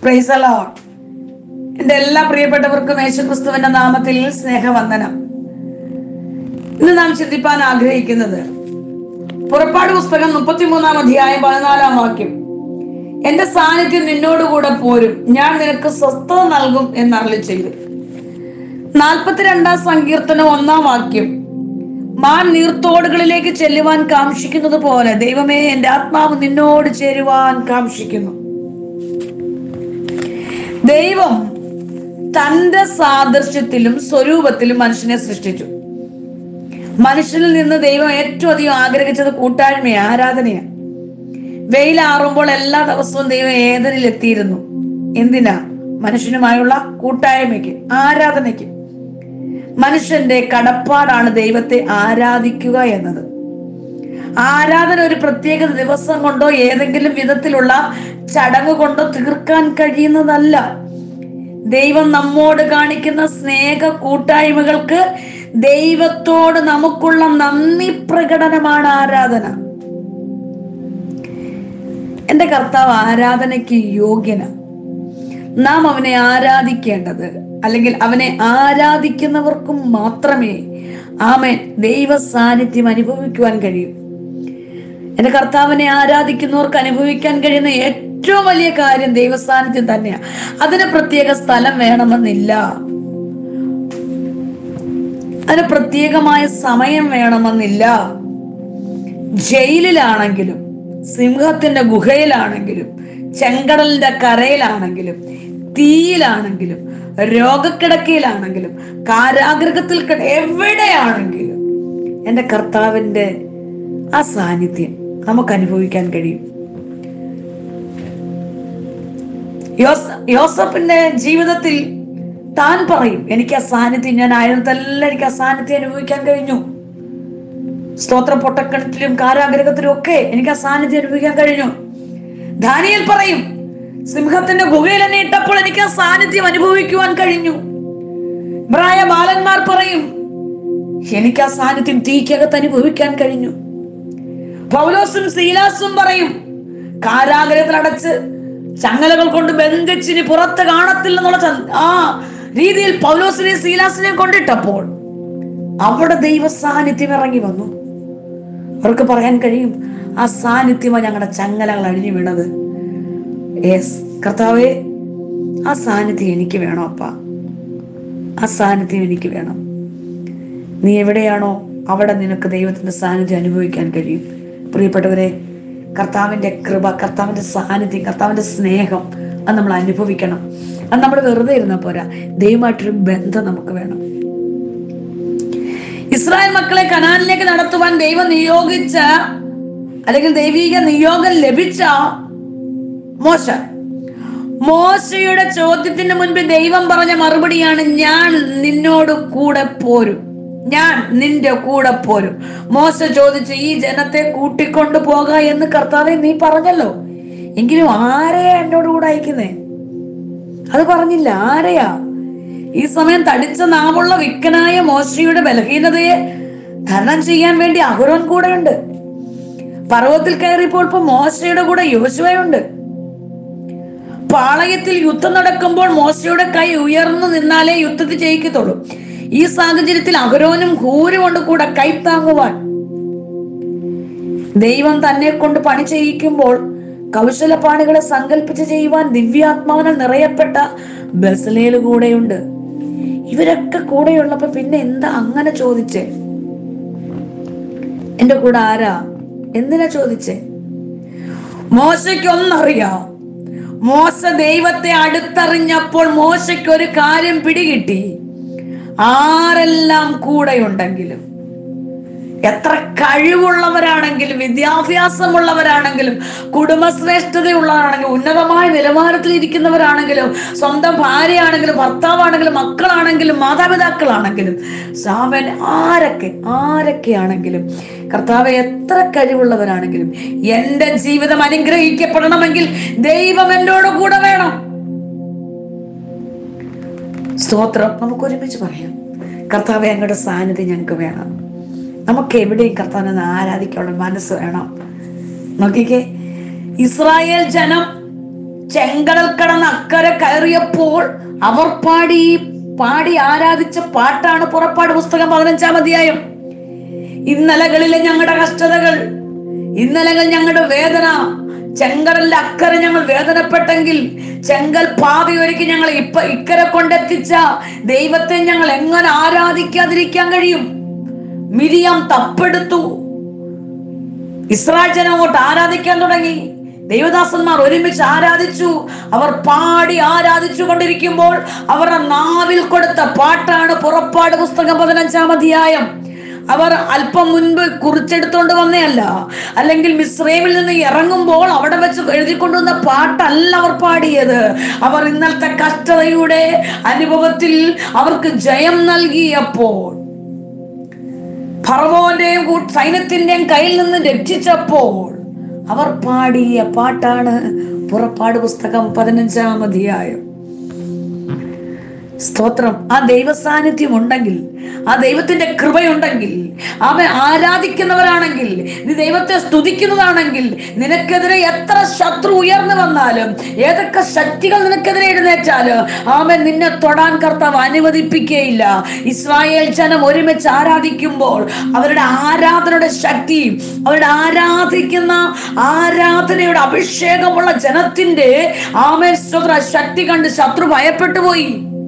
praise Lord എന്റെ എല്ലാ പ്രിയപ്പെട്ടവർക്കും യേശുക്രിസ്തുവിന്റെ നാമത്തിൽ സ്നേഹവന്ദനം ഇന്ന് നാം ചിന്തിപ്പാൻ ആഗ്രഹിക്കുന്നത് പുറപ്പാട് പുസ്തകം മുപ്പത്തിമൂന്നാം അധ്യായം പതിനാലാം വാക്യം എന്റെ സാന്നിധ്യം നിന്നോടുകൂടെ പോരും ഞാൻ നിനക്ക് സ്വസ്ഥത നൽകും എന്നരളി ചെയ്തു നാൽപ്പത്തിരണ്ടാം സങ്കീർത്തനം ഒന്നാം വാക്യം മാൻ നീർത്തോടുകളിലേക്ക് ചെല്ലുവാൻ കാക്ഷിക്കുന്നത് പോലെ ദൈവമേ എന്റെ ആത്മാവ് നിന്നോട് ചേരുവാൻ കാക്ഷിക്കുന്നു ദൈവം തന്റെ സാദൃശ്യത്തിലും സ്വരൂപത്തിലും മനുഷ്യനെ സൃഷ്ടിച്ചു മനുഷ്യനിൽ നിന്ന് ദൈവം ഏറ്റവും അധികം ആഗ്രഹിച്ചത് കൂട്ടായ്മയെ ആരാധനയാണ് വെയിലാറുമ്പോൾ എല്ലാ ദിവസവും ദൈവം ഏതനിൽ എത്തിയിരുന്നു എന്തിനാ മനുഷ്യനുമായുള്ള കൂട്ടായ്മയ്ക്ക് ആരാധനയ്ക്ക് മനുഷ്യന്റെ കടപ്പാടാണ് ദൈവത്തെ ആരാധിക്കുക എന്നത് ആരാധന ഒരു പ്രത്യേക ദിവസം കൊണ്ടോ ഏതെങ്കിലും വിധത്തിലുള്ള ചടങ്ങ് കൊണ്ടോ തീർക്കാൻ കഴിയുന്നതല്ല ദൈവം നമ്മോട് കാണിക്കുന്ന സ്നേഹ കൂട്ടായ്മകൾക്ക് ദൈവത്തോട് നമുക്കുള്ള നന്ദി പ്രകടനമാണ് ആരാധന എന്റെ കർത്താവ് ആരാധനയ്ക്ക് യോഗ്യന നാം അവനെ ആരാധിക്കേണ്ടത് അല്ലെങ്കിൽ അവനെ ആരാധിക്കുന്നവർക്കും മാത്രമേ ആമേൻ ദൈവ സാന്നിധ്യം അനുഭവിക്കുവാൻ കഴിയും എന്റെ കർത്താവിനെ ആരാധിക്കുന്നവർക്ക് അനുഭവിക്കാൻ കഴിയുന്ന ഏറ്റവും വലിയ കാര്യം ദൈവസാന്നിധ്യം തന്നെയാണ് അതിന് പ്രത്യേക സ്ഥലം വേണമെന്നില്ല അതിന് പ്രത്യേകമായ സമയം വേണമെന്നില്ല ജയിലിലാണെങ്കിലും സിംഹത്തിന്റെ ഗുഹയിലാണെങ്കിലും ചെങ്കടലിന്റെ കരയിലാണെങ്കിലും തീയിലാണെങ്കിലും രോഗക്കിടക്കയിലാണെങ്കിലും കാരാഗ്രഹത്തിൽ കിട- എവിടെയാണെങ്കിലും എൻ്റെ കർത്താവിൻ്റെ ആ സാന്നിധ്യം നമുക്ക് അനുഭവിക്കാൻ കഴിയും യോസ- യോസഫിന്റെ ജീവിതത്തിൽ താൻ പറയും എനിക്ക് ആ സാന്നിധ്യം ഞാൻ ആയിരുന്നതെല്ലാം എനിക്ക് ആ സാന്നിധ്യം അനുഭവിക്കാൻ കഴിഞ്ഞു സ്തോത്ര പൊട്ടക്കിണറ്റിലും കാരാഗ്രഹത്തിലും ഒക്കെ എനിക്ക് ആ സാന്നിധ്യം അനുഭവിക്കാൻ കഴിഞ്ഞു ദാനിയൽ പറയും സിംഹത്തിന്റെ ഗുഹയിൽ എന്നെ ഇട്ടപ്പോൾ എനിക്ക് ആ സാന്നിധ്യം അനുഭവിക്കുവാൻ കഴിഞ്ഞു പ്രായ ബാലന്മാർ പറയും എനിക്ക് ആ സാന്നിധ്യം തീക്കകത്ത് അനുഭവിക്കാൻ കഴിഞ്ഞു പൗലോസും സീലാസും പറയും കാരാഗ്രഹത്തിൽ അടച്ച് ചങ്ങലകൾ കൊണ്ട് ബന്ധിച്ചിനി പുറത്ത് കാണത്തില്ലെന്നുള്ള ച- ആ രീതിയിൽ പൗലോസിനെയും സീലാസിനെയും കൊണ്ടിട്ടപ്പോൾ അവിടെ ദൈവ സാന്നിധ്യം ഇറങ്ങി വന്നു അവർക്ക് പറയാൻ കഴിയും ആ സാന്നിധ്യമാണ് ഞങ്ങളുടെ ചങ്ങലകൾ അഴിഞ്ഞു വീണത് യെസ് കർത്താവേ ആ സാന്നിധ്യം എനിക്ക് വേണം അപ്പ ആ സാന്നിധ്യം എനിക്ക് വേണം നീ എവിടെയാണോ അവിടെ നിനക്ക് ദൈവത്തിന്റെ സാന്നിധ്യം അനുഭവിക്കാൻ കഴിയും പ്രിയപ്പെട്ടവരെ കർത്താവിന്റെ കൃപ കർത്താവിന്റെ സാന്നിധ്യം കർത്താവിന്റെ സ്നേഹം അത് നമ്മൾ അനുഭവിക്കണം അത് നമ്മൾ വെറുതെ ഇരുന്ന പോരാ ദൈവമായിട്ടൊരു ബന്ധം നമുക്ക് വേണം ഇസ്രായേൽ മക്കളെ കനാനിലേക്ക് നടത്തുവാൻ ദൈവം നിയോഗിച്ച അല്ലെങ്കിൽ ദൈവിക നിയോഗം ലഭിച്ച മോശ മോശയുടെ ചോദ്യത്തിന് മുൻപ് ദൈവം പറഞ്ഞ മറുപടിയാണ് ഞാൻ നിന്നോട് കൂടെ പോരും ഞാൻ നിന്റെ കൂടെ പോരും മോശ ചോദിച്ചു ഈ ജനത്തെ കൂട്ടിക്കൊണ്ടു പോക എന്ന് കർത്താവെ നീ പറഞ്ഞല്ലോ എങ്കിലും ആരെയാ എന്നോട് കൂടെ അയക്കുന്നേ അത് പറഞ്ഞില്ല ആരെയാ ഈ സമയം തടിച്ച നാമുള്ള വിക്കനായ മോശയുടെ ബലഹീനതയെ തരണം ചെയ്യാൻ വേണ്ടി അഹുരോൻ കൂടെയുണ്ട് പർവ്വത്തിൽ കയറിയപ്പോൾ ഇപ്പൊ മോശയുടെ കൂടെ യോശുവയുണ്ട് പാളയത്തിൽ യുദ്ധം നടക്കുമ്പോൾ മോശയുടെ കൈ ഉയർന്നു നിന്നാലേ യുദ്ധത്തിൽ ജയിക്കത്തുള്ളൂ ഈ സാഹചര്യത്തിൽ അഹരോനും ഹൂരും കൊണ്ട് കൂടെ കൈ താങ്ങുവാൻ ദൈവം തന്നെ കൊണ്ട് പണി ചെയ്യിക്കുമ്പോൾ കൗശലപ്പാണികളെ സങ്കല്പിച്ച് ചെയ്യുവാൻ ദിവ്യാത്മാവിനാൽ നിറയപ്പെട്ട ബസലേല് കൂടെയുണ്ട് ഇവരൊക്കെ കൂടെയുള്ളപ്പോ പിന്നെ എന്താ അങ്ങനെ ചോദിച്ചേ എന്റെ കൂടെ ആരാ എന്തിനാ ചോദിച്ചേ മോശയ്ക്ക് ഒന്നറിയാം മോശ ദൈവത്തെ അടുത്തറിഞ്ഞപ്പോൾ മോശയ്ക്ക് ഒരു കാര്യം പിടികിട്ടി ആരെല്ലാം കൂടെയുണ്ടെങ്കിലും എത്ര കഴിവുള്ളവരാണെങ്കിലും വിദ്യാഭ്യാസമുള്ളവരാണെങ്കിലും കുടുംബശ്രേഷ്ഠതയുള്ളവരാണെങ്കിലും ഉന്നതമായ നിലവാരത്തിൽ ഇരിക്കുന്നവരാണെങ്കിലും സ്വന്തം ഭാര്യയാണെങ്കിലും ഭർത്താവാണെങ്കിലും മക്കളാണെങ്കിലും മാതാപിതാക്കളാണെങ്കിലും സാമൻ ആരൊക്കെ ആരൊക്കെയാണെങ്കിലും കർത്താവ് എത്ര കഴിവുള്ളവരാണെങ്കിലും എൻ്റെ ജീവിതം അനുഗ്രഹിക്കപ്പെടണമെങ്കിൽ ദൈവം എന്നോട് കൂടെ വേണം സ്തോത്രം നമുക്ക് ഒരുമിച്ച് പറയാം കർത്താവെ അങ്ങയുടെ സാന്നിധ്യം ഞങ്ങൾക്ക് വേണം നമുക്ക് എവിടെയും കർത്താവിനെ ആരാധിക്കാനുള്ള മനസ്സ് വേണം നോക്കിക്കേ ഇസ്രായേൽ ജനം ചെങ്കടൽ കടന്ന് അക്കരെ കയറിയപ്പോൾ അവർ പാടി പാടി ആരാധിച്ച പാട്ടാണ് പുറപ്പാട് പുസ്തകം പതിനഞ്ചാം അധ്യായം ഇന്നലകളിലെ ഞങ്ങളുടെ കഷ്ടതകൾ ഇന്നലകൾ ഞങ്ങളുടെ വേദന ചെങ്കടലിന്റെ അക്കരെ ഞങ്ങൾ വേദനപ്പെട്ടെങ്കിൽ ചെങ്കൽ പാതയൊരുക്കി ഞങ്ങൾ ഇപ്പൊ ഇക്കരെ കൊണ്ടെത്തിച്ച ദൈവത്തെ ഞങ്ങൾ എങ്ങനെ ആരാധിക്കാതിരിക്കാൻ കഴിയും മിരിയാം തപ്പെടുത്തു ഇസ്രായേൽ ജനം അങ്ങോട്ട് ആരാധിക്കാൻ തുടങ്ങി ദൈവദാസന്മാർ ഒരുമിച്ച് ആരാധിച്ചു അവർ പാടി ആരാധിച്ചു കൊണ്ടിരിക്കുമ്പോൾ അവരുടെ നാവിൽ കൊടുത്ത പാട്ടാണ് പുറപ്പാട് പുസ്തകം പതിനഞ്ചാം അധ്യായം അവർ അല്പം മുൻപ് കുറിച്ചെടുത്തോണ്ട് വന്നതല്ല അല്ലെങ്കിൽ മിശ്രൈമിൽ നിന്ന് ഇറങ്ങുമ്പോൾ അവിടെ വെച്ച് എഴുതിക്കൊണ്ടുവന്ന പാട്ടല്ല അവർ പാടിയത് അവർ ഇന്നലത്തെ കഷ്ടതയുടെ അനുഭവത്തിൽ അവർക്ക് ജയം നൽകിയപ്പോൾ ഫറവോന്റെയും കൂ- സൈന്യത്തിന്റെയും കയ്യിൽ നിന്ന് രക്ഷിച്ചപ്പോൾ അവർ പാടിയ പാട്ടാണ് പുറപ്പാട് പുസ്തകം പതിനഞ്ചാം അധ്യായം സ്തോത്രം ആ ദൈവ സാന്നിധ്യം ഉണ്ടെങ്കിൽ ആ ദൈവത്തിന്റെ കൃപയുണ്ടെങ്കിൽ അവൻ ആരാധിക്കുന്നവരാണെങ്കിൽ നീ ദൈവത്തെ സ്തുതിക്കുന്നതാണെങ്കിൽ നിനക്കെതിരെ എത്ര ശത്രു ഉയർന്നു വന്നാലും ഏതൊക്കെ ശക്തികൾ നിനക്കെതിരെ എഴുന്നേറ്റാലും അവൻ നിന്നെ തൊടാൻ കർത്താവ് അനുവദിപ്പിക്കുകയില്ല ഇസ്രായേൽ ജനം ഒരുമിച്ച് ആരാധിക്കുമ്പോൾ അവരുടെ ആരാധനയുടെ ശക്തി അവരുടെ ആരാധിക്കുന്ന ആരാധനയുടെ അഭിഷേകമുള്ള ജനത്തിന്റെ ആമേ സ്തോത്ര ശക്തി കണ്ട് ശത്രു ഭയപ്പെട്ടു പോയി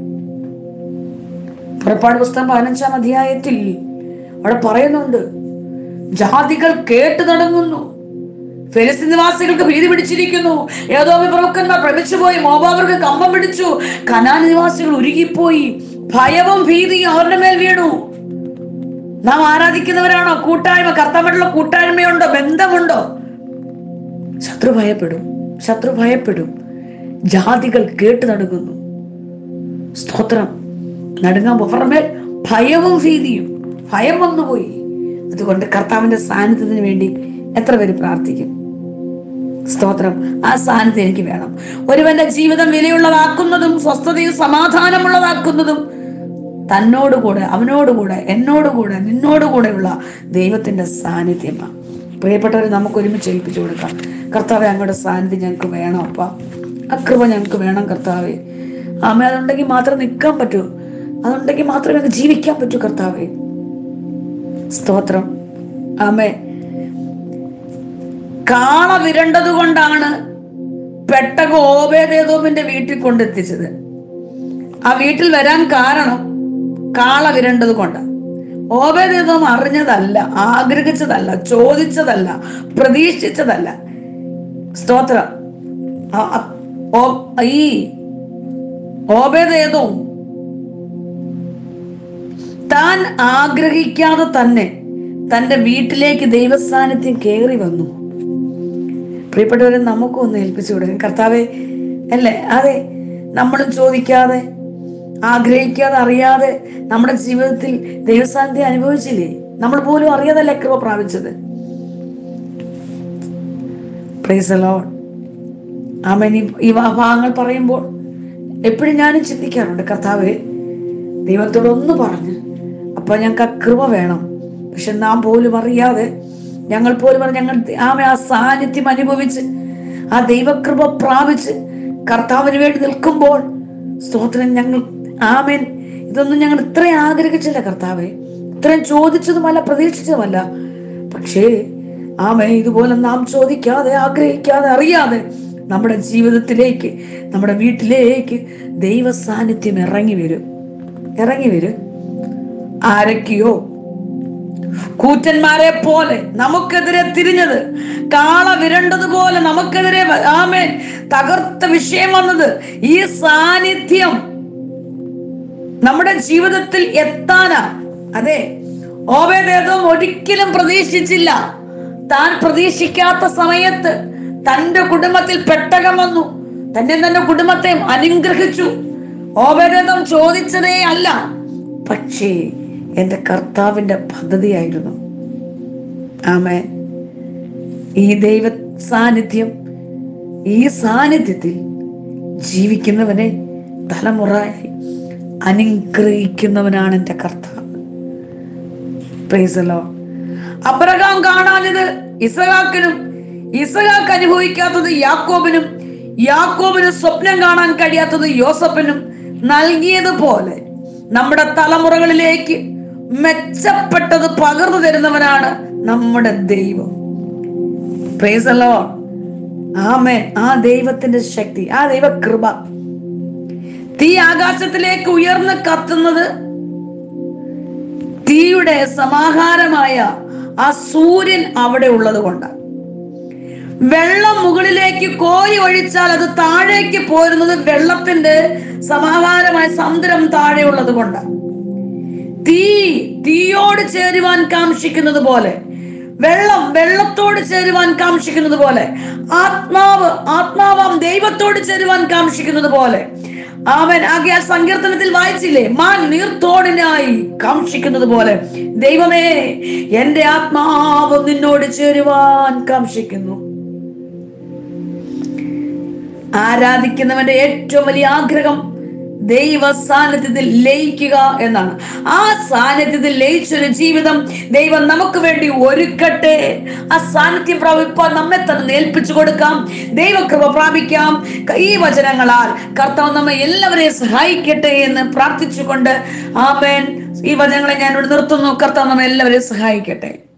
പുറപ്പാട് പുസ്തകം പതിനഞ്ചാം അധ്യായത്തിൽ അവിടെ പറയുന്നുണ്ട് ജാതികൾ കേട്ടു നടങ്ങുന്നു ഫെലിസ്തീൻ നിവാസികൾക്ക് ഭീതി പിടിച്ചിരിക്കുന്നു ഏതോ വിപ്രഭുക്കന്മാർ ഭ്രമിച്ചു പോയി മോബാവർക്ക് കമ്പം പിടിച്ചു കനാൻ നിവാസികൾ ഉരുകിപ്പോയി ഭയവും ഭീതിയും അവരുടെ മേൽ വീണു നാം ആരാധിക്കുന്നവരാണോ കൂട്ടായ്മ കർത്താവായിട്ടുള്ള കൂട്ടായ്മയുണ്ടോ ബന്ധമുണ്ടോ ശത്രു ഭയപ്പെടും ശത്രു ഭയപ്പെടും ജാതികൾ കേട്ടു നടുങ്ങുന്നു സ്തോത്രം നടുങ്ങാൻ പുറമേൽ ഭയവും ഭീതിയും ഭയം വന്നുപോയി അതുകൊണ്ട് കർത്താവിന്റെ സാന്നിധ്യത്തിന് വേണ്ടി എത്ര പേര് പ്രാർത്ഥിക്കും സ്തോത്രം ആ സാന്നിധ്യം എനിക്ക് വേണം ഒരുവന്റെ ജീവിതം വിലയുള്ളതാക്കുന്നതും സ്വസ്ഥതയും സമാധാനമുള്ളതാക്കുന്നതും തന്നോടുകൂടെ അവനോടുകൂടെ എന്നോടുകൂടെ നിന്നോടുകൂടെയുള്ള ദൈവത്തിന്റെ സാന്നിധ്യമാണ് പ്രിയപ്പെട്ടവരെ നമുക്ക് ഒരുമിച്ച് ഏൽപ്പിച്ചു കൊടുക്കാം കർത്താവെ അങ്ങയുടെ സാന്നിധ്യം ഞങ്ങൾക്ക് വേണം അപ്പ ആ കൃപ ഞങ്ങൾക്ക് വേണം കർത്താവെ ആമേ അതുണ്ടെങ്കിൽ മാത്രം നിൽക്കാൻ പറ്റൂ അതുണ്ടെങ്കിൽ മാത്രമേ ഞങ്ങൾക്ക് ജീവിക്കാൻ പറ്റൂ കർത്താവെ സ്തോത്രം ആമേ കാള വിരണ്ടത് കൊണ്ടാണ് പെട്ടകം ഓബേദേതോമിന്റെ വീട്ടിൽ കൊണ്ടെത്തിച്ചത് ആ വീട്ടിൽ വരാൻ കാരണം കാള വിരണ്ടത് കൊണ്ട് ഓബേദേതോം അറിഞ്ഞതല്ല ആഗ്രഹിച്ചതല്ല ചോദിച്ചതല്ല പ്രതീക്ഷിച്ചതല്ല സ്തോത്രം ആ- ആ- ഓ- ഈ ഓബേദേതോം താൻ ആഗ്രഹിക്കാതെ തന്നെ തന്റെ വീട്ടിലേക്ക് ദൈവസാന്നിധ്യം കയറി വന്നു പ്രിയപ്പെട്ടവരെ നമുക്കും ഒന്ന് ഏൽപ്പിച്ചു കൊടുക്കും കർത്താവെ അല്ലേ അതെ നമ്മളും ചോദിക്കാതെ ആഗ്രഹിക്കാതെ അറിയാതെ നമ്മുടെ ജീവിതത്തിൽ ദൈവസാന്നിധ്യം അനുഭവിച്ചില്ലേ നമ്മൾ പോലും അറിയാതല്ലേ കൃപ പ്രാപിച്ചത് പ്രൈസ് ലോഡ് ആമേൻ ഈ- ഈ ഭാഗങ്ങൾ പറയുമ്പോൾ എപ്പോഴും ഞാനും ചിന്തിക്കാറുണ്ട് കർത്താവെ ദൈവത്തോട് ഒന്ന് പറഞ്ഞ് അപ്പൊ ഞങ്ങൾക്ക് ആ കൃപ വേണം പക്ഷെ നാം പോലും അറിയാതെ ഞങ്ങൾ പോലും അറിഞ്ഞ് ഞങ്ങൾ ആമ ആ സാന്നിധ്യം അനുഭവിച്ച് ആ ദൈവകൃപ പ്രാപിച്ച് കർത്താവിന് വേണ്ടി നിൽക്കുമ്പോൾ സ്തോത്രം ഞങ്ങൾ ആമേൻ ഇതൊന്നും ഞങ്ങൾ ഇത്രയും ആഗ്രഹിച്ചില്ല കർത്താവെ ഇത്രയും ചോദിച്ചതുമല്ല പ്രതീക്ഷിച്ചതുമല്ല പക്ഷേ ആമേ ഇതുപോലെ നാം ചോദിക്കാതെ ആഗ്രഹിക്കാതെ അറിയാതെ നമ്മുടെ ജീവിതത്തിലേക്ക് നമ്മുടെ വീട്ടിലേക്ക് ദൈവ സാന്നിധ്യം ഇറങ്ങി വരും ഇറങ്ങി വരും ആരൊക്കെയോ കൂറ്റന്മാരെ പോലെ നമുക്കെതിരെ തിരിഞ്ഞത് കാള വിരണ്ടതുപോലെ നമുക്കെതിരെ വ- ആമേൻ തകർത്ത വിഷയം വന്നത് ഈ സാന്നിധ്യം നമ്മുടെ ജീവിതത്തിൽ എത്താനാ അതെ ഓവേദേതം ഒരിക്കലും പ്രതീക്ഷിച്ചില്ല താൻ പ്രതീക്ഷിക്കാത്ത സമയത്ത് തന്റെ കുടുംബത്തിൽ പെട്ടകം വന്നു തന്നെ തന്റെ കുടുംബത്തെ അനുഗ്രഹിച്ചു ഓവേദേതം ചോദിച്ചതേ അല്ല പക്ഷേ എന്റെ കർത്താവിന്റെ പദ്ധതിയായിരുന്നു ആമേ ഈ ദൈവ സാന്നിധ്യം ഈ സാന്നിധ്യത്തിൽ ജീവിക്കുന്നവനെ തലമുറയായി അനുഗ്രഹിക്കുന്നവനാണ് എൻ്റെ കർത്താവ് പ്രൈസലോ അബ്രഹാം കാണാഞ്ഞത് ഇസഹാക്കിനും ഇസഹാക്ക് അനുഭവിക്കാത്തത് യാക്കോബിനും യാക്കോബിന് സ്വപ്നം കാണാൻ കഴിയാത്തത് യോസഫിനും നൽകിയതുപോലെ നമ്മുടെ തലമുറകളിലേക്ക് മെച്ചപ്പെട്ടത് പകർന്നു തരുന്നവനാണ് നമ്മുടെ ദൈവം പ്രേസല്ലോ ആമേൻ ആ ദൈവത്തിന്റെ ശക്തി ആ ദൈവ കൃപ തീ ആകാശത്തിലേക്ക് ഉയർന്ന് കത്തുന്നത് തീയുടെ സമാഹാരമായ ആ സൂര്യൻ അവിടെ ഉള്ളത് കൊണ്ടാണ് വെള്ളം മുകളിലേക്ക് കോരി ഒഴിച്ചാൽ അത് താഴേക്ക് പോരുന്നത് വെള്ളത്തിന്റെ സമാഹാരമായ സമുദ്രം താഴെയുള്ളത് കൊണ്ടാണ് തീ തീയോട് ചേരുവാൻ കാക്ഷിക്കുന്നത് പോലെ വെള്ളം വെള്ളത്തോട് ചേരുവാൻ കാക്ഷിക്കുന്നത് പോലെ ആത്മാവ് ആത്മാവാം ദൈവത്തോട് ചേരുവാൻ കാക്ഷിക്കുന്നത് പോലെ അവൻ ആകെ സങ്കീർത്തനത്തിൽ വായിച്ചില്ലേ മാൻ നീർത്തോടിനായി കാക്ഷിക്കുന്നത് പോലെ ദൈവമേ എന്റെ ആത്മാവ് നിന്നോട് ചേരുവാൻ കാക്ഷിക്കുന്നു ആരാധിക്കുന്നവന്റെ ഏറ്റവും വലിയ ആഗ്രഹം ദൈവ സാന്നിധ്യത്തിൽ ലയിക്കുക എന്നാണ് ആ സാന്നിധ്യത്തിൽ ലയിച്ചൊരു ജീവിതം ദൈവം നമുക്ക് വേണ്ടി ഒരുക്കട്ടെ ആ സാന്നിധ്യം പ്രാപിപ്പാൻ നമ്മെ തന്നെ ഏൽപ്പിച്ചു കൊടുക്കാം ദൈവകൃപ പ്രാപിക്കാം ഈ വചനങ്ങളാൽ കർത്താവ് നമ്മെ എല്ലാവരെയും സഹായിക്കട്ടെ എന്ന് പ്രാർത്ഥിച്ചുകൊണ്ട് ആമേൻ ഈ വചനങ്ങളെ ഞാൻ ഇവിടെ നിർത്തുന്നു കർത്താവ് നമ്മെ എല്ലാവരെയും സഹായിക്കട്ടെ